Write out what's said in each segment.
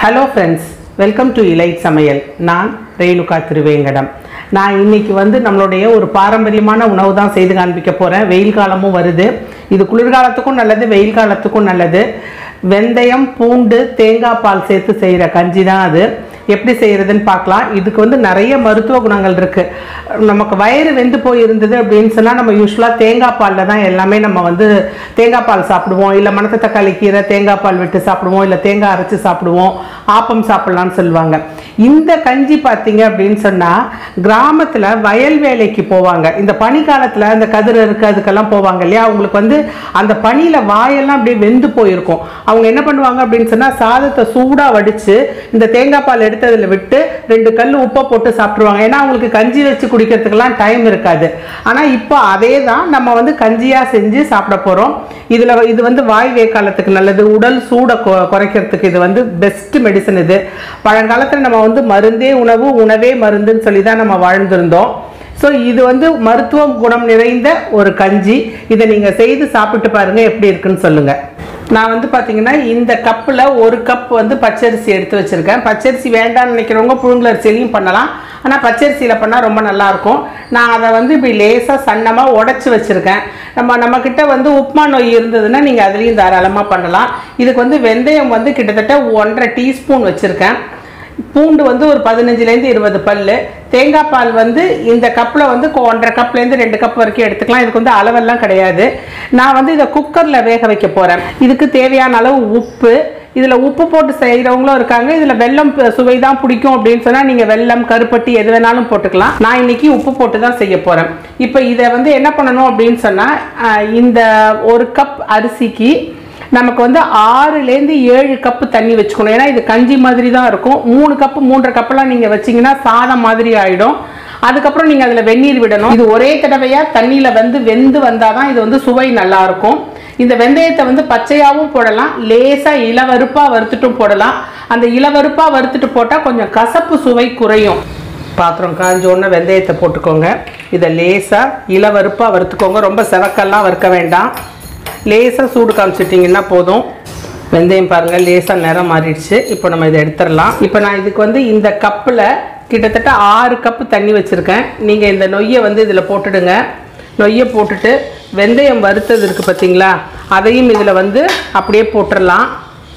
hello friends welcome to இலை சமையல் நான் ரேணுகா திருவேங்கடம் நான் இன்னைக்கு வந்து நம்மளுடைய ஒரு பாரம்பரியமான உணவு தான் செய்து காண்பிக்க போகிறேன் வெயில் காலமும் வருது இது குளிர்காலத்துக்கும் நல்லது வெயில் காலத்துக்கும் நல்லது வெந்தயம் பூண்டு தேங்காய் பால் சேர்த்து செய்கிற கஞ்சி தான் அது எப்படி செய்கிறதுன்னு பார்க்கலாம் இதுக்கு வந்து நிறைய மருத்துவ குணங்கள் இருக்குது நமக்கு வயிறு வெந்து போய் இருந்தது அப்படின்னு சொன்னால் நம்ம யூஸ்வலாக தேங்காய் பாலில் தான் எல்லாமே நம்ம வந்து தேங்காய் பால் சாப்பிடுவோம் இல்லை மணத்த தக்காளி கீரை தேங்காய் பால் விட்டு சாப்பிடுவோம் இல்லை தேங்காய் அரைச்சி சாப்பிடுவோம் ஆப்பம் சாப்பிட்லான்னு சொல்லுவாங்க இந்த கஞ்சி பார்த்தீங்க அப்படின்னு சொன்னால் கிராமத்தில் வயல் வேலைக்கு போவாங்க இந்த பனி காலத்தில் அந்த கதிர் இருக்கு அதுக்கெல்லாம் போவாங்க இல்லையா அவங்களுக்கு வந்து அந்த பனியில் வாயெல்லாம் அப்படியே வெந்து போயிருக்கும் அவங்க என்ன பண்ணுவாங்க அப்படின்னு சொன்னால் சாதத்தை சூடாக வடித்து இந்த தேங்காய் பால் எடுத்து அதில் விட்டு ரெண்டு கல் உப்பை போட்டு சாப்பிட்ருவாங்க ஏன்னா அவங்களுக்கு கஞ்சி வச்சு குடிக்கிறதுக்கெல்லாம் டைம் இருக்காது ஆனால் இப்போ அதே தான் நம்ம வந்து கஞ்சியாக செஞ்சு சாப்பிட போகிறோம் இதில் இது வந்து வாய் வேக்காலத்துக்கு நல்லது உடல் சூடை கொ- குறைக்கிறதுக்கு இது வந்து பெஸ்ட் மெடிசன் இது பழங்காலத்தில் நம்ம வந்து மருந்தே உணவு உணவே மருந்துன்னு சொல்லி தான் நம்ம வாழ்ந்திருந்தோம் ஸோ இது வந்து மருத்துவ குணம் நிறைந்த ஒரு கஞ்சி இதை நீங்கள் செய்து சாப்பிட்டு பாருங்க எப்படி இருக்குன்னு சொல்லுங்கள் நான் வந்து பார்த்தீங்கன்னா இந்த கப்பில் ஒரு கப் வந்து பச்சரிசி எடுத்து வச்சுருக்கேன் பச்சரிசி வேண்டாம்னு நினைக்கிறவங்க புழுங்கலரிசியிலையும் பண்ணலாம் ஆனால் பச்சரிசியில் பண்ணால் ரொம்ப நல்லாயிருக்கும் நான் அதை வந்து இப்படி லேசாக சன்னமாக உடச்சி வச்சுருக்கேன் நம்ம நம்மக்கிட்ட வந்து உப்மா நோய் இருந்ததுன்னா நீங்கள் அதுலேயும் தாராளமாக பண்ணலாம் இதுக்கு வந்து வெந்தயம் வந்து கிட்டத்தட்ட ஒன்றரை டீஸ்பூன் வச்சுருக்கேன் பூண்டு வந்து ஒரு பதினஞ்சுலேருந்து இருபது பல் தேங்காய் பால் வந்து இந்த கப்பில் வந்து கொ- ஒன்றரை கப்லேருந்து ரெண்டு கப் வரைக்கும் எடுத்துக்கலாம் இதுக்கு வந்து அளவெல்லாம் கிடையாது நான் வந்து இதை குக்கரில் வேக வைக்க போகிறேன் இதுக்கு தேவையான அளவு உப்பு இதில் உப்பு போட்டு செய்கிறவங்களும் இருக்காங்க இதில் வெல்லம் ப- சுவை தான் பிடிக்கும் அப்படின்னு சொன்னால் நீங்கள் வெல்லம் கருப்பட்டி எது வேணாலும் போட்டுக்கலாம் நான் இன்னைக்கு உப்பு போட்டு தான் செய்ய போகிறேன் இப்போ இதை வந்து என்ன பண்ணணும் அப்படின்னு சொன்னால் இந்த ஒரு கப் அரிசிக்கு நமக்கு வந்து ஆறுலேருந்து ஏழு கப்பு தண்ணி வச்சுக்கணும் ஏன்னா இது கஞ்சி மாதிரி தான் இருக்கும் மூணு கப்பு மூன்றரை கப்பெல்லாம் நீங்கள் வச்சீங்கன்னா சாதம் மாதிரி ஆகிடும் அதுக்கப்புறம் நீங்கள் அதில் வெந்நீர் விடணும் இது ஒரே தடவையாக தண்ணியில் வந்து வெந்து வந்தால் தான் இது வந்து சுவை நல்லா இருக்கும் இந்த வெந்தயத்தை வந்து பச்சையாகவும் போடலாம் லேசாக இளவருப்பாக வறுத்துட்டும் போடலாம் அந்த இளவருப்பாக வறுத்துட்டு போட்டால் கொஞ்சம் கசப்பு சுவை குறையும் பாத்திரம் காஞ்ச உடனே வெந்தயத்தை போட்டுக்கோங்க இதை லேசாக இளவருப்பாக வறுத்துக்கோங்க ரொம்ப செவக்கெல்லாம் வறுக்க வேண்டாம் லேசாக சூடு காமிச்சிட்டிங்கன்னா போதும் வெந்தயம் பாருங்கள் லேசாக நிறம் மாறிடுச்சு இப்போ நம்ம இதை எடுத்துடலாம் இப்போ நான் இதுக்கு வந்து இந்த கப்பில் கிட்டத்தட்ட ஆறு கப்பு தண்ணி வச்சுருக்கேன் நீங்கள் இந்த நொய்யை வந்து இதில் போட்டுடுங்க நொய்யை போட்டுட்டு வெந்தயம் வறுத்தது இருக்குது பார்த்தீங்களா அதையும் இதில் வந்து அப்படியே போட்டுடலாம்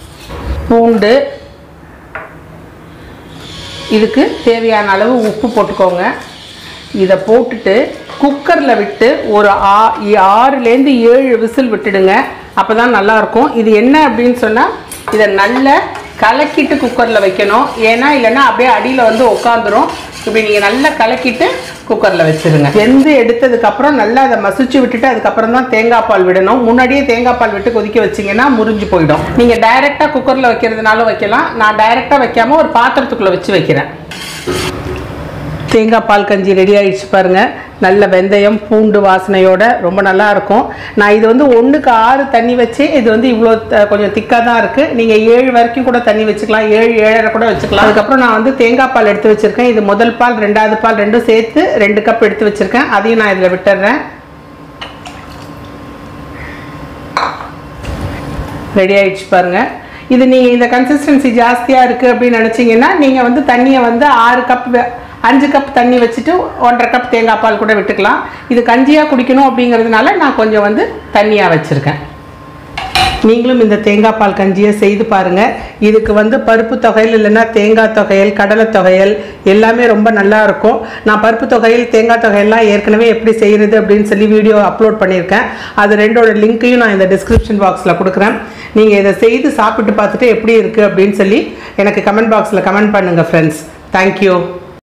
பூண்டு இதுக்கு தேவையான அளவு உப்பு போட்டுக்கோங்க இதை போட்டுட்டு குக்கரில் விட்டு ஒரு ஆ இ- ஆறுலேருந்து ஏழு விசில் விட்டுடுங்க அப்போ தான் நல்லாயிருக்கும் இது என்ன அப்படின்னு சொன்னால் இதை நல்லா கலக்கிட்டு குக்கரில் வைக்கணும் ஏன்னா இல்லைன்னா அப்படியே அடியில் வந்து உட்காந்துரும் இப்படி நீங்கள் நல்லா கலக்கிட்டு குக்கரில் வச்சுருங்க வெந்து எடுத்ததுக்கப்புறம் நல்லா அதை மசிச்சு விட்டுட்டு அதுக்கப்புறம் தான் தேங்காய் பால் விடணும் முன்னாடியே தேங்காய் பால் விட்டு கொதிக்க வச்சிங்கன்னா முறிஞ்சு போயிடும் நீங்கள் டைரெக்டாக குக்கரில் வைக்கிறதுனாலும் வைக்கலாம் நான் டைரெக்டாக வைக்காம ஒரு பாத்திரத்துக்குள்ளே வச்சு வைக்கிறேன் தேங்காய் பால் கஞ்சி ரெடி ஆயிடுச்சு பாருங்க நல்ல வெந்தயம் பூண்டு வாசனையோட ரொம்ப நல்லா இருக்கும் நான் இது வந்து ஒன்றுக்கு ஆறு தண்ணி வச்சு இது வந்து இவ்வளோ த- கொஞ்சம் திக்காக தான் இருக்குது நீங்கள் ஏழு வரைக்கும் கூட தண்ணி வச்சுக்கலாம் ஏழு ஏழரை கூட வச்சுக்கலாம் அதுக்கப்புறம் நான் வந்து தேங்காய் பால் எடுத்து வச்சுருக்கேன் இது முதல் பால் ரெண்டாவது பால் ரெண்டும் சேர்த்து ரெண்டு கப் எடுத்து வச்சுருக்கேன் அதையும் நான் இதில் விட்டுறேன் ரெடி ஆயிடுச்சு பாருங்க இது நீங்கள் இந்த கன்சிஸ்டன்சி ஜாஸ்தியாக இருக்குது அப்படின்னு நினச்சிங்கன்னா நீங்கள் வந்து தண்ணியை வந்து ஆறு கப் அஞ்சு கப் தண்ணி வச்சுட்டு ஒன்றரை கப் தேங்காய் பால் கூட விட்டுக்கலாம் இது கஞ்சியாக குடிக்கணும் அப்படிங்கிறதுனால நான் கொஞ்சம் வந்து தண்ணியாக வச்சுருக்கேன் நீங்களும் இந்த தேங்காய் பால் கஞ்சியை செய்து பாருங்க இதுக்கு வந்து பருப்பு தொகையல் இல்லைன்னா தேங்காய் தொகையல் கடலை தொகையல் எல்லாமே ரொம்ப நல்லா இருக்கும் நான் பருப்பு தொகையல் தேங்காய் தொகையெல்லாம் ஏற்கனவே எப்படி செய்கிறது அப்படின்னு சொல்லி வீடியோ அப்லோட் பண்ணியிருக்கேன் அது ரெண்டோட லிங்க்கையும் நான் இந்த டிஸ்கிரிப்ஷன் பாக்ஸில் கொடுக்குறேன் நீங்கள் இதை செய்து சாப்பிட்டு பார்த்துட்டு எப்படி இருக்குது அப்படின்னு சொல்லி எனக்கு கமெண்ட் பாக்ஸில் கமெண்ட் பண்ணுங்கள் ஃப்ரெண்ட்ஸ் தேங்க்யூ